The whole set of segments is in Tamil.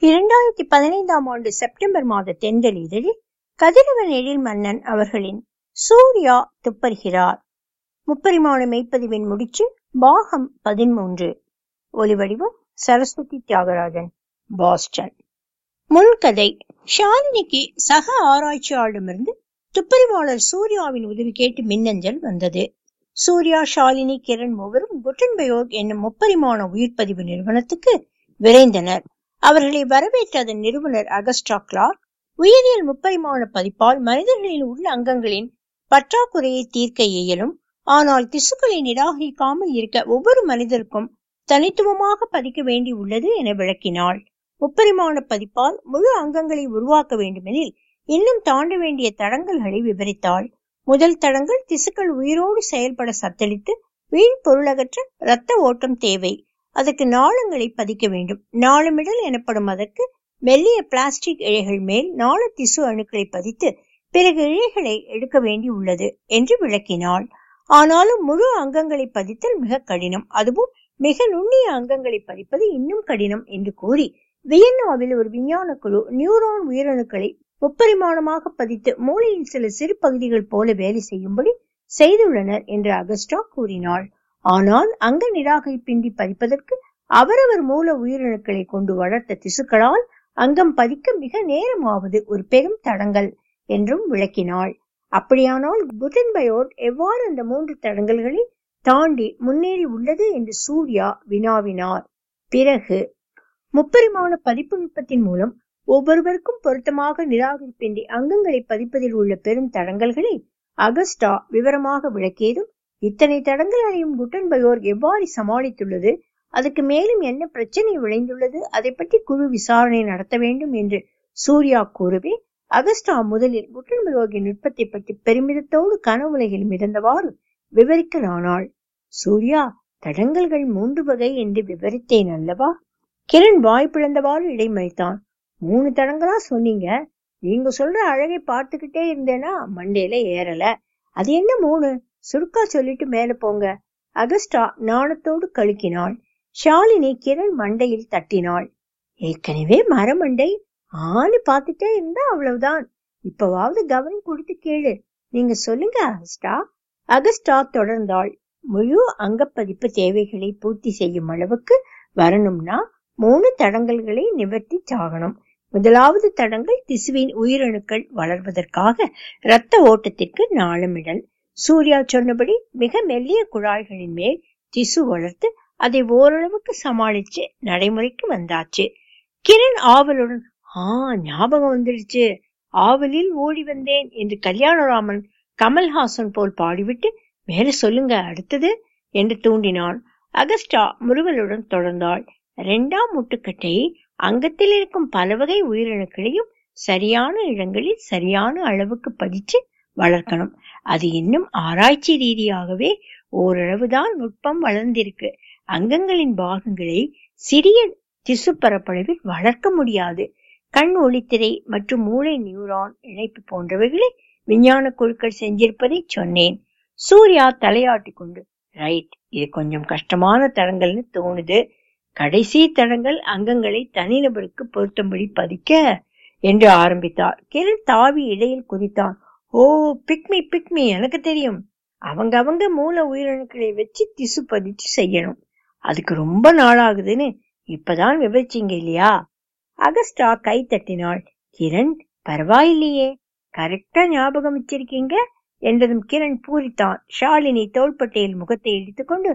இரண்டாயிரத்தி பதினைந்தாம் ஆண்டு செப்டம்பர் மாத தென்றல் இதழில் கதிரவன் எழில் மன்னன் அவர்களின் சூர்யா துப்பறிகிறார் முப்பரிமாண மெய்ப்பதிவின் முடிச்சு பாகம் பதிமூன்று ஒலிவடிவம் சரஸ்வதி தியாகராஜன் பாஸ்டன் முன்கதை ஷாலினிக்கு சக ஆராய்ச்சியாளரிடமிருந்து துப்பறிவாளர் சூர்யாவின் உதவி கேட்டு மின்னஞ்சல் வந்தது சூர்யா ஷாலினி கிரண் மூவரும் குட்டன்பயோக் என்னும் முப்பரிமாண உயிர்ப்பதிவு நிறுவனத்துக்கு விரைந்தனர் அவர்களை வரவேற்ற அதன் நிறுவனர் அகஸ்டா கிளார்க் உயிரியல் முப்பரிமாண பதிப்பால் மனிதர்களின் உள்ள அங்கங்களின் பற்றாக்குறையை தீர்க்க இயலும் ஆனால் திசுக்களை நிராகரிக்காமல் இருக்க ஒவ்வொரு மனிதருக்கும் தனித்துவமாக பதிக்க வேண்டி உள்ளது என விளக்கினாள் முப்பரிமாண பதிப்பால் முழு அங்கங்களை உருவாக்க வேண்டுமெனில் இன்னும் தாண்ட வேண்டிய தடங்கல்களை விவரித்தாள் முதல் தடங்கள் திசுக்கள் உயிரோடு செயல்பட சத்தளித்து வீண் பொருளகற்ற இரத்த ஓட்டம் தேவை அதற்கு நாளங்களை பதிக்க வேண்டும் நாளமிடல் எனப்படும் அதற்கு மெல்லிய பிளாஸ்டிக் இழைகள் மேல் நாள திசு அணுக்களை பதித்து பிறகு இழைகளை எடுக்க வேண்டி உள்ளது என்று விளக்கினாள் ஆனாலும் முழு அங்கங்களை பதித்தல் மிக கடினம் அதுவும் மிக நுண்ணிய அங்கங்களை பதிப்பது இன்னும் கடினம் என்று கூறி வியன்னாவில் ஒரு விஞ்ஞான குழு நியூரான் உயிரணுக்களை முப்பரிமாணமாக பதித்து மூளையின் சில சிறு பகுதிகள் போல வேலை செய்யும்படி செய்துள்ளனர் என்று அகஸ்டா கூறினாள் ஆனால் அங்க நிராகரிப்பின்றி பதிப்பதற்கு அவரவர் மூல உயிரணுக்களை கொண்டு வளர்த்த திசுக்களால் அங்கம் பதிக்க மிக நேரமாவது ஒரு பெரும் தடங்கல் என்றும் விளக்கினாள் அப்படியானால் குட்டன்பயோட் எவ்வாறு அந்த மூன்று தடங்கல்களை தாண்டி முன்னேறி உள்ளது என்று சூர்யா வினாவினார் பிறகு முப்பரிமாண பதிப்பு நுட்பத்தின் மூலம் ஒவ்வொருவருக்கும் பொருத்தமாக நிராகரிப்பின்றி அங்கங்களை பதிப்பதில் உள்ள பெரும் தடங்கல்களை அகஸ்டா விவரமாக விளக்கியதும் இத்தனை தடங்களையும் குட்டன்பயோர் எவ்வாறு சமாளித்துள்ளது அதுக்கு மேலும் என்ன பிரச்சனை விளைந்துள்ளது அதை பற்றி குழு விசாரணை நடத்த வேண்டும் என்று சூர்யா கூறவே அகஸ்டா முதலில் குட்டன்பயோகின் நுட்பத்தை பற்றி பெருமிதத்தோடு கனவுலகில் மிதந்தவாறு விவரிக்கலானாள் சூர்யா தடங்கல்கள் மூன்று வகை என்று விவரித்தேன் அல்லவா கிரண் வாய் பிளந்தவாறு இடைமறித்தான் மூணு தடங்களா சொன்னீங்க நீங்க சொல்ற அழகை பார்த்துக்கிட்டே இருந்தேனா மண்டேல ஏறல அது என்ன மூணு சுருக்கா சொல்லிட்டு மேல போங்க அகஸ்டா நாணத்தோடு கழுக்கினாள் ஷாலினி கிரண் மண்டையில் தட்டினாள் ஏற்கனவே மரமண்டை ஆணு பார்த்துட்டே இருந்தா அவ்வளவுதான் இப்பவாவது கவனம் கொடுத்து கேளு நீங்க சொல்லுங்க அகஸ்டா அகஸ்டா தொடர்ந்தாள் முழு அங்கப்பதிப்பு தேவைகளை பூர்த்தி செய்யும் அளவுக்கு வரணும்னா மூணு தடங்கல்களை நிவர்த்தி சாகணும் முதலாவது தடங்கள் திசுவின் உயிரணுக்கள் வளர்வதற்காக இரத்த ஓட்டத்திற்கு நாளமிடல் சூர்யா சொன்னபடி மிக மெல்லிய குழாய்களின் மேல் திசு வளர்த்து அதை ஓரளவுக்கு சமாளிச்சு நடைமுறைக்கு வந்தாச்சு கிரண் ஆவலுடன் ஆ ஞாபகம் வந்துடுச்சு ஆவலில் ஓடி வந்தேன் என்று கல்யாணராமன் கமல்ஹாசன் போல் பாடிவிட்டு மேல சொல்லுங்க அடுத்தது என்று தூண்டினான் அகஸ்டா முருகலுடன் தொடர்ந்தாள் இரண்டாம் முட்டுக்கட்டை அங்கத்தில் இருக்கும் பல வகை உயிரணுக்களையும் சரியான இடங்களில் சரியான அளவுக்கு பதிச்சு வளர்க்கணும் அது இன்னும் ஆராய்ச்சி ரீதியாகவே ஓரளவுதான் நுட்பம் வளர்ந்திருக்கு அங்கங்களின் பாகங்களை சிறிய திசு பரப்பளவில் வளர்க்க முடியாது கண் ஒளித்திரை மற்றும் மூளை நியூரான் இணைப்பு போன்றவைகளை விஞ்ஞான குழுக்கள் செஞ்சிருப்பதை சொன்னேன் சூர்யா தலையாட்டி கொண்டு ரைட் இது கொஞ்சம் கஷ்டமான தடங்கள்னு தோணுது கடைசி தடங்கள் அங்கங்களை தனிநபருக்கு பொருத்தம்படி பதிக்க என்று ஆரம்பித்தார் கிரண் தாவி இடையில் குதித்தான் ஓ பிக்மி பிக்மி எனக்கு தெரியும் அவங்க அவங்க மூல உயிரணுக்களை வச்சு திசு பதிச்சு செய்யணும் அதுக்கு ரொம்ப நாளாகுதுன்னு இப்பதான் விவரிச்சீங்க இல்லையா அகஸ்டா கை தட்டினாள் கிரண் பரவாயில்லையே கரெக்டா ஞாபகம் வச்சிருக்கீங்க என்றதும் கிரண் பூரித்தான் ஷாலினி தோள்பட்டையில் முகத்தை இடித்துக்கொண்டு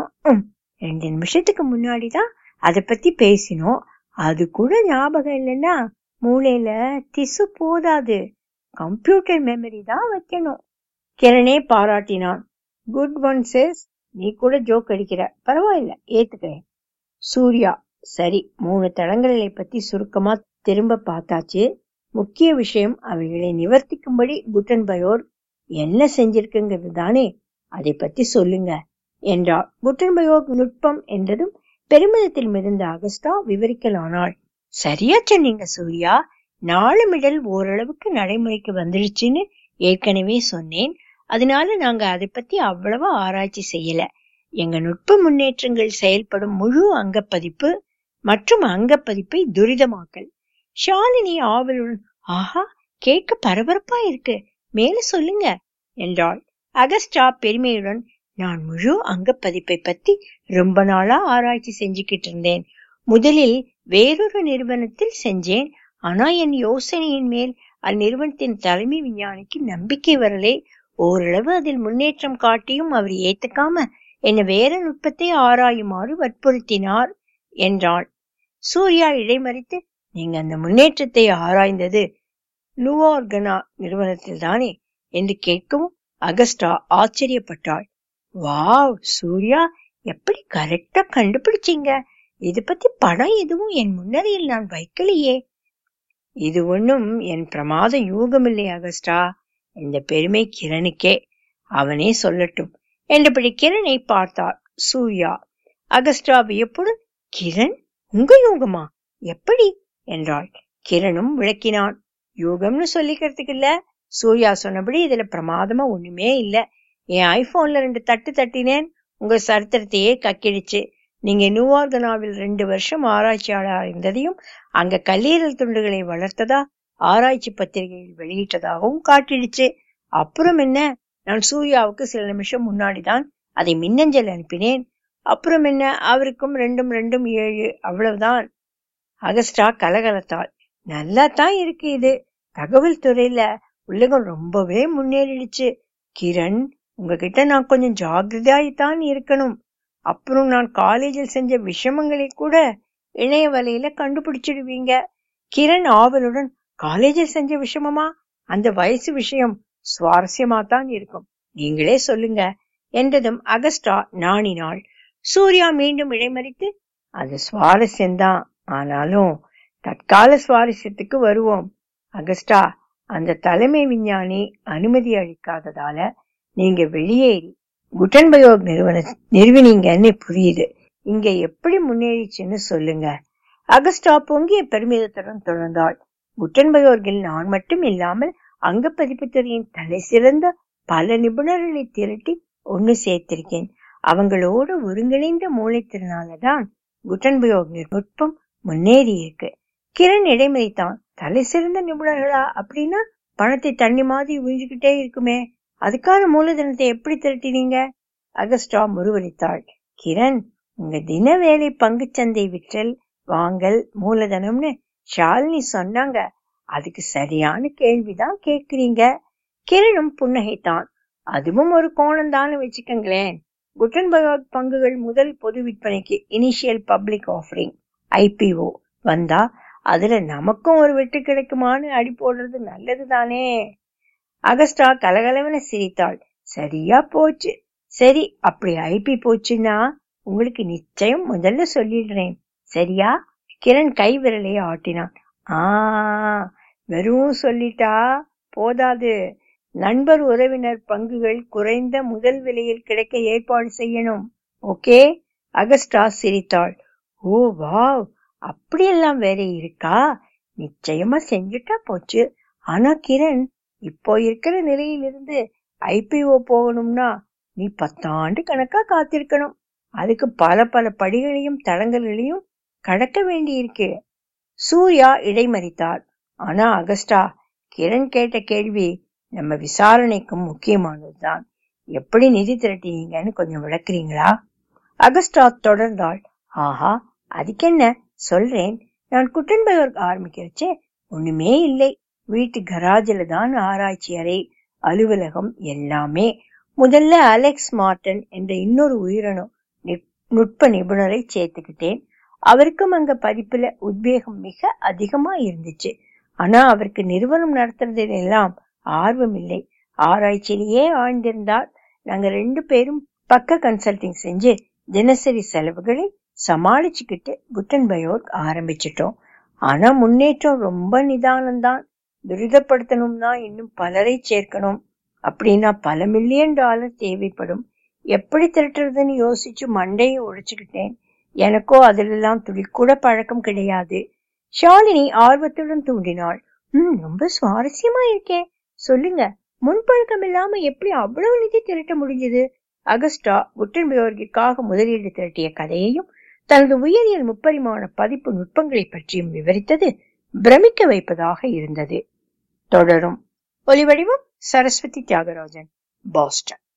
ரெண்டு நிமிஷத்துக்கு முன்னாடிதான் அதை பத்தி பேசினோம் அது கூட ஞாபகம் இல்லைன்னா மூளையில திசு போதாது கம்ப்யூட்டர் மெமரி தான் வைக்கணும் கிரணே பாராட்டினான் குட் ஒன் சேஸ் நீ கூட ஜோக் அடிக்கிற பரவாயில்ல ஏத்துக்கிறேன் சூர்யா சரி மூணு தடங்களை பத்தி சுருக்கமா திரும்ப பார்த்தாச்சு முக்கிய விஷயம் அவைகளை நிவர்த்திக்கும்படி குட்டன்பயோர் என்ன செஞ்சிருக்குங்கிறது தானே அதை பத்தி சொல்லுங்க என்றார் குட்டன்பயோக் நுட்பம் என்றதும் பெருமிதத்தில் மிதந்த அகஸ்டா விவரிக்கலானாள் சரியா சொன்னீங்க சூர்யா நாளுமிடல் ஓரளவுக்கு நடைமுறைக்கு வந்துடுச்சுன்னு ஏற்கனவே சொன்னேன் அதனால நாங்க அதை பத்தி அவ்வளவா ஆராய்ச்சி செய்யல எங்க நுட்ப முன்னேற்றங்கள் செயல்படும் முழு அங்கப்பதிப்பு மற்றும் அங்கப்பதிப்பை துரிதமாக்கல் ஷாலினி ஆவலுடன் ஆஹா கேட்க பரபரப்பா இருக்கு மேல சொல்லுங்க என்றாள் அகஸ்டா பெருமையுடன் நான் முழு அங்கப்பதிப்பை பத்தி ரொம்ப நாளா ஆராய்ச்சி செஞ்சுக்கிட்டு இருந்தேன் முதலில் வேறொரு நிறுவனத்தில் செஞ்சேன் ஆனா என் யோசனையின் மேல் அந்நிறுவனத்தின் தலைமை விஞ்ஞானிக்கு நம்பிக்கை வரலே ஓரளவு அதில் முன்னேற்றம் காட்டியும் அவர் ஏத்துக்காம என்ன வேற நுட்பத்தை ஆராயுமாறு வற்புறுத்தினார் என்றாள் சூர்யா இடைமறித்து நீங்க அந்த முன்னேற்றத்தை ஆராய்ந்தது நுவார்கனா நிறுவனத்தில் தானே என்று கேட்கவும் அகஸ்டா ஆச்சரியப்பட்டாள் வாவ் சூர்யா எப்படி கரெக்டா கண்டுபிடிச்சீங்க இது பத்தி படம் எதுவும் என் முன்னரையில் நான் வைக்கலையே இது ஒன்னும் என் பிரமாத யூகமில்லை அகஸ்டா இந்த பெருமை கிரணுக்கே அவனே சொல்லட்டும் என்றபடி கிரனை பார்த்தார் சூர்யா அகஸ்டா வியப்புடன் கிரண் உங்க யூகமா எப்படி என்றாள் கிரணும் விளக்கினான் யூகம்னு சொல்லிக்கிறதுக்கு இல்ல சூர்யா சொன்னபடி இதுல பிரமாதமா ஒண்ணுமே இல்ல என் ஐபோன்ல ரெண்டு தட்டு தட்டினேன் உங்க சரித்திரத்தையே கக்கிடுச்சு நீங்க நியூயார்கனாவில் ரெண்டு வருஷம் ஆராய்ச்சியாளர் இருந்ததையும் அங்க கல்லீரல் துண்டுகளை வளர்த்ததா ஆராய்ச்சி பத்திரிகையில் வெளியிட்டதாகவும் காட்டிடுச்சு அப்புறம் என்ன நான் சூர்யாவுக்கு சில நிமிஷம் முன்னாடிதான் அதை மின்னஞ்சல் அனுப்பினேன் அப்புறம் என்ன அவருக்கும் ரெண்டும் ரெண்டும் ஏழு அவ்வளவுதான் அகஸ்டா கலகலத்தாள் நல்லா தான் இருக்கு இது தகவல் துறையில உலகம் ரொம்பவே முன்னேறிடுச்சு கிரண் உங்ககிட்ட நான் கொஞ்சம் ஜாகிரதையாய்த்தான் இருக்கணும் அப்புறம் நான் காலேஜில் செஞ்ச விஷமங்களை கூட இணைய வலையில கண்டுபிடிச்சிடுவீங்க கிரண் ஆவலுடன் காலேஜில் செஞ்ச விஷமமா அந்த வயசு விஷயம் சுவாரஸ்யமா தான் இருக்கும் நீங்களே சொல்லுங்க என்றதும் அகஸ்டா நாணினாள் சூர்யா மீண்டும் இடைமறித்து அது சுவாரஸ்யம்தான் ஆனாலும் தற்கால சுவாரஸ்யத்துக்கு வருவோம் அகஸ்டா அந்த தலைமை விஞ்ஞானி அனுமதி அளிக்காததால நீங்க வெளியேறி குட்டன்பயோக் நிறுவன நிறுவினீங்கன்னு புரியுது இங்க எப்படி முன்னேறிச்சுன்னு சொல்லுங்க அகஸ்டா பொங்கிய பெருமிதத்துடன் தொடர்ந்தாள் குட்டன்பயோர்கில் நான் மட்டும் இல்லாமல் அங்க பதிப்புத்துறையின் தலை சிறந்த பல நிபுணர்களை திரட்டி ஒண்ணு சேர்த்திருக்கேன் அவங்களோட ஒருங்கிணைந்த மூளைத்திறனாலதான் குட்டன்பயோக் நுட்பம் முன்னேறி இருக்கு கிரண் இடைமறித்தான் தலை சிறந்த நிபுணர்களா அப்படின்னா பணத்தை தண்ணி மாதிரி உறிஞ்சுக்கிட்டே இருக்குமே அதுக்கான மூலதனத்தை எப்படி திரட்டினீங்க அகஸ்டா முருவளித்தாள் கிரண் உங்க தின வேலை பங்குச்சந்தை விற்றல் வாங்கல் மூலதனம்னு ஷாலினி சொன்னாங்க அதுக்கு சரியான கேள்விதான் கேக்குறீங்க கிரணும் புன்னகைத்தான் அதுவும் ஒரு கோணம் தான் வச்சுக்கங்களேன் குட்டன்பர்க் பங்குகள் முதல் பொது விற்பனைக்கு இனிஷியல் பப்ளிக் ஆஃபரிங் ஐபிஓ வந்தா அதுல நமக்கும் ஒரு வெற்றி கிடைக்குமான்னு அடி போடுறது நல்லது தானே அகஸ்டா கலகலவன சிரித்தாள் சரியா போச்சு சரி அப்படி ஐபி போச்சுன்னா உங்களுக்கு நிச்சயம் முதல்ல சொல்லிடுறேன் சரியா கிரண் கை விரலை ஆட்டினான் ஆ வெறும் சொல்லிட்டா போதாது நண்பர் உறவினர் பங்குகள் குறைந்த முதல் விலையில் கிடைக்க ஏற்பாடு செய்யணும் ஓகே அகஸ்டா சிரித்தாள் ஓ வாவ் அப்படியெல்லாம் வேற இருக்கா நிச்சயமா செஞ்சுட்டா போச்சு ஆனா கிரண் இப்போ இருக்கிற நிலையிலிருந்து ஐபிஓ போகணும்னா நீ பத்தாண்டு கணக்கா காத்திருக்கணும் அதுக்கு பல பல படிகளையும் தடங்கல்களையும் கடக்க வேண்டியிருக்கு சூர்யா இடைமறித்தார் ஆனா அகஸ்டா கிரண் கேட்ட கேள்வி நம்ம விசாரணைக்கும் முக்கியமானதுதான் எப்படி நிதி திரட்டினீங்கன்னு கொஞ்சம் விளக்குறீங்களா அகஸ்டா தொடர்ந்தாள் ஆஹா அதுக்கென்ன சொல்றேன் நான் குட்டன்பர்க் ஆரம்பிக்கிறச்சே ஒண்ணுமே இல்லை வீட்டு கராஜில தான் ஆராய்ச்சி அறை அலுவலகம் எல்லாமே முதல்ல அலெக்ஸ் மார்டன் என்ற இன்னொரு உயிரணு நுட்ப நிபுணரை சேர்த்துக்கிட்டேன் அவருக்கும் அங்க பதிப்புல உத்வேகம் மிக அதிகமா இருந்துச்சு ஆனா அவருக்கு நிறுவனம் நடத்துறதுல எல்லாம் ஆர்வம் இல்லை ஆராய்ச்சியிலேயே ஆழ்ந்திருந்தால் நாங்க ரெண்டு பேரும் பக்க கன்சல்டிங் செஞ்சு தினசரி செலவுகளை சமாளிச்சுக்கிட்டு குட்டன்பயோர்க் ஆரம்பிச்சிட்டோம் ஆனா முன்னேற்றம் ரொம்ப நிதானம்தான் துரிதப்படுத்தணும்னா இன்னும் பலரை சேர்க்கணும் அப்படின்னா பல மில்லியன் டாலர் தேவைப்படும் எப்படி திரட்டுறதுன்னு யோசிச்சு மண்டையை உடைச்சுக்கிட்டேன் எனக்கோ அதிலெல்லாம் துளி கூட பழக்கம் கிடையாது ஷாலினி ஆர்வத்துடன் தூண்டினாள் ம் ரொம்ப சுவாரஸ்யமா இருக்கே சொல்லுங்க முன்பழக்கம் இல்லாம எப்படி அவ்வளவு நிதி திரட்ட முடிஞ்சது அகஸ்டா குட்டன்பயோர்கிற்காக முதலீடு திரட்டிய கதையையும் தனது உயிரியல் முப்பரிமாண பதிப்பு நுட்பங்களை பற்றியும் விவரித்தது பிரமிக்க வைப்பதாக இருந்தது தொடரும் ஒலிவடிவம் சரஸ்வதி தியாகராஜன் பாஸ்டன்